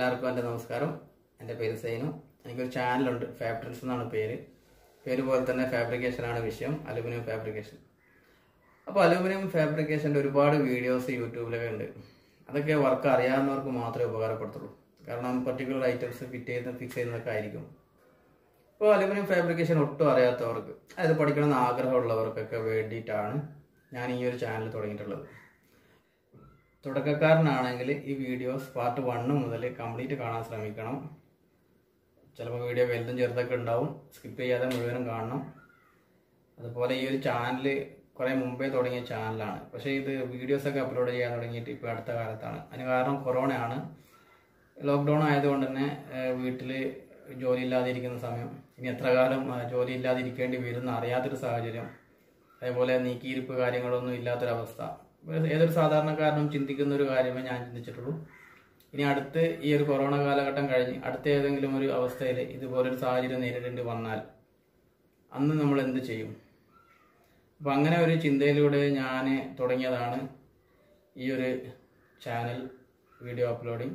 എല്ലാവർക്കും എൻ്റെ നമസ്കാരം എൻ്റെ പേര് സൈനു എനിക്കൊരു ചാനലുണ്ട് ഫാബ്രിക്സ് എന്നാണ് പേര് പേര് പോലെ തന്നെ ഫാബ്രിക്കേഷനാണ് വിഷയം അലുമിനിയം ഫാബ്രിക്കേഷൻ അപ്പോൾ അലുമിനിയം ഫാബ്രിക്കേഷൻ്റെ ഒരുപാട് വീഡിയോസ് യൂട്യൂബിലൊക്കെ ഉണ്ട് അതൊക്കെ വർക്ക് അറിയാവുന്നവർക്ക് മാത്രമേ ഉപകാരപ്പെടുത്തുള്ളൂ കാരണം പർട്ടിക്കുലർ ഐറ്റംസ് ഫിറ്റ് ചെയ്ത് ഫിക്സ് ചെയ്യുന്നതൊക്കെ ആയിരിക്കും അപ്പോൾ അലുമിനിയം ഫാബ്രിക്കേഷൻ ഒട്ടും അറിയാത്തവർക്ക് അത് പഠിക്കണമെന്ന് ആഗ്രഹമുള്ളവർക്കൊക്കെ വേണ്ടിയിട്ടാണ് ഞാൻ ഈ ഒരു ചാനൽ തുടങ്ങിയിട്ടുള്ളത് തുടക്കക്കാരനാണെങ്കിൽ ഈ വീഡിയോസ് പാർട്ട് വണ്ണ് മുതൽ കംപ്ലീറ്റ് കാണാൻ ശ്രമിക്കണം ചിലപ്പോൾ വീഡിയോ വലുതും ചെറുതൊക്കെ ഉണ്ടാവും സ്കിപ്പ് ചെയ്യാതെ മുഴുവനും കാണണം അതുപോലെ ഈ ഒരു ചാനൽ കുറേ മുമ്പേ തുടങ്ങിയ ചാനലാണ് പക്ഷേ ഇത് വീഡിയോസൊക്കെ അപ്ലോഡ് ചെയ്യാൻ തുടങ്ങിയിട്ട് ഇപ്പോൾ അടുത്ത കാലത്താണ് അതിന് കാരണം കൊറോണയാണ് ലോക്ക്ഡൗൺ ആയതുകൊണ്ട് തന്നെ വീട്ടിൽ ജോലി ഇല്ലാതിരിക്കുന്ന സമയം ഇനി എത്ര കാലം ആ, ജോലി ഇല്ലാതിരിക്കേണ്ടി വരുന്ന അറിയാത്തൊരു സാഹചര്യം അതേപോലെ നീക്കിയിരിപ്പ് കാര്യങ്ങളൊന്നും ഇല്ലാത്തൊരവസ്ഥ ഏതൊരു സാധാരണക്കാരനും ചിന്തിക്കുന്ന ഒരു കാര്യമേ ഞാൻ ചിന്തിച്ചിട്ടുള്ളൂ ഇനി അടുത്ത് ഈ ഒരു കൊറോണ കാലഘട്ടം കഴിഞ്ഞ് അടുത്ത ഏതെങ്കിലും ഒരു അവസ്ഥയിൽ ഇതുപോലൊരു സാഹചര്യം നേരിടേണ്ടി വന്നാൽ അന്ന് നമ്മൾ എന്ത് ചെയ്യും അപ്പം അങ്ങനെ ഒരു ചിന്തയിലൂടെ ഞാൻ തുടങ്ങിയതാണ് ഈ ഒരു ചാനൽ വീഡിയോ അപ്ലോഡിങ്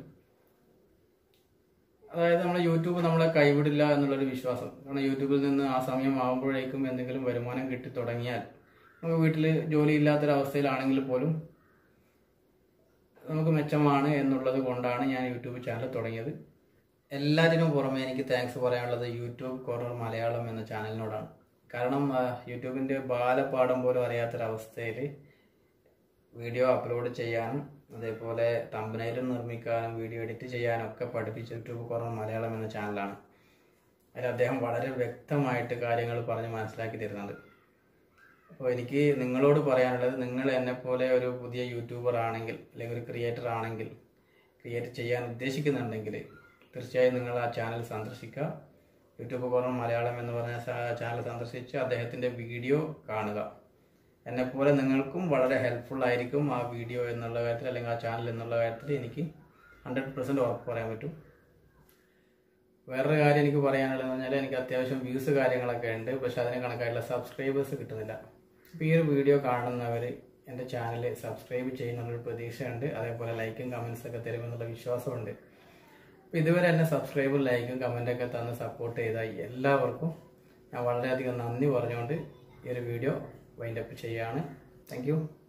അതായത് നമ്മളെ യൂട്യൂബ് നമ്മളെ കൈവിടില്ല എന്നുള്ളൊരു വിശ്വാസം കാരണം യൂട്യൂബിൽ നിന്ന് ആ സമയം ആകുമ്പോഴേക്കും എന്തെങ്കിലും വരുമാനം കിട്ടി തുടങ്ങിയാൽ നമുക്ക് വീട്ടിൽ ജോലി ഇല്ലാത്തൊരവസ്ഥയിലാണെങ്കിൽ പോലും നമുക്ക് മെച്ചമാണ് എന്നുള്ളത് കൊണ്ടാണ് ഞാൻ യൂട്യൂബ് ചാനൽ തുടങ്ങിയത് എല്ലാത്തിനും പുറമെ എനിക്ക് താങ്ക്സ് പറയാനുള്ളത് യൂട്യൂബ് കോർണർ മലയാളം എന്ന ചാനലിനോടാണ് കാരണം ആ, യൂട്യൂബിൻ്റെ ബാലപാഠം പോലും അറിയാത്തൊരവസ്ഥയിൽ വീഡിയോ അപ്ലോഡ് ചെയ്യാനും അതേപോലെ തമ്പനയിലും നിർമ്മിക്കാനും വീഡിയോ എഡിറ്റ് ചെയ്യാനും ഒക്കെ പഠിപ്പിച്ച യൂട്യൂബ് കോർണർ മലയാളം എന്ന ചാനലാണ് അതിൽ അദ്ദേഹം വളരെ വ്യക്തമായിട്ട് കാര്യങ്ങൾ പറഞ്ഞ് മനസ്സിലാക്കി തരുന്നുണ്ട് അപ്പോൾ എനിക്ക് നിങ്ങളോട് പറയാനുള്ളത് നിങ്ങൾ എന്നെ പോലെ ഒരു പുതിയ യൂട്യൂബർ ആണെങ്കിൽ അല്ലെങ്കിൽ ഒരു ക്രിയേറ്റർ ആണെങ്കിൽ ക്രിയേറ്റ് ചെയ്യാൻ ഉദ്ദേശിക്കുന്നുണ്ടെങ്കിൽ തീർച്ചയായും നിങ്ങൾ ആ ചാനൽ സന്ദർശിക്കുക യൂട്യൂബ് കോർണർ മലയാളം എന്ന് പറഞ്ഞ ചാ- ചാനൽ സന്ദർശിച്ച് അദ്ദേഹത്തിൻ്റെ വീഡിയോ കാണുക എന്നെപ്പോലെ നിങ്ങൾക്കും വളരെ ഹെൽപ്ഫുൾ ആയിരിക്കും ആ വീഡിയോ എന്നുള്ള കാര്യത്തിൽ അല്ലെങ്കിൽ ആ ചാനൽ എന്നുള്ള കാര്യത്തിൽ എനിക്ക് ഹൺഡ്രഡ് പെർസെൻറ്റ് ഉറപ്പ് പറയാൻ പറ്റും വേറൊരു കാര്യം എനിക്ക് പറയാനുള്ളതെന്ന് പറഞ്ഞാൽ എനിക്ക് അത്യാവശ്യം വ്യൂസ് കാര്യങ്ങളൊക്കെ ഉണ്ട് പക്ഷെ അതിന് കണക്കായിട്ടുള്ള സബ്സ്ക്രൈബേഴ്സ് കിട്ടുന്നില്ല അപ്പോൾ ഈ ഒരു വീഡിയോ കാണുന്നവർ എൻ്റെ ചാനൽ സബ്സ്ക്രൈബ് ചെയ്യുന്നുള്ളൊരു പ്രതീക്ഷയുണ്ട് അതേപോലെ ലൈക്കും കമൻസ് ഒക്കെ തരുമെന്നുള്ള വിശ്വാസമുണ്ട് അപ്പോൾ ഇതുവരെ എന്നെ സബ്സ്ക്രൈബും ലൈക്കും കമൻറ്റൊക്കെ തന്ന് സപ്പോർട്ട് ചെയ്ത എല്ലാവർക്കും ഞാൻ വളരെയധികം നന്ദി പറഞ്ഞുകൊണ്ട് ഈ ഒരു വീഡിയോ വൈൻഡപ്പ് ചെയ്യുകയാണ് താങ്ക്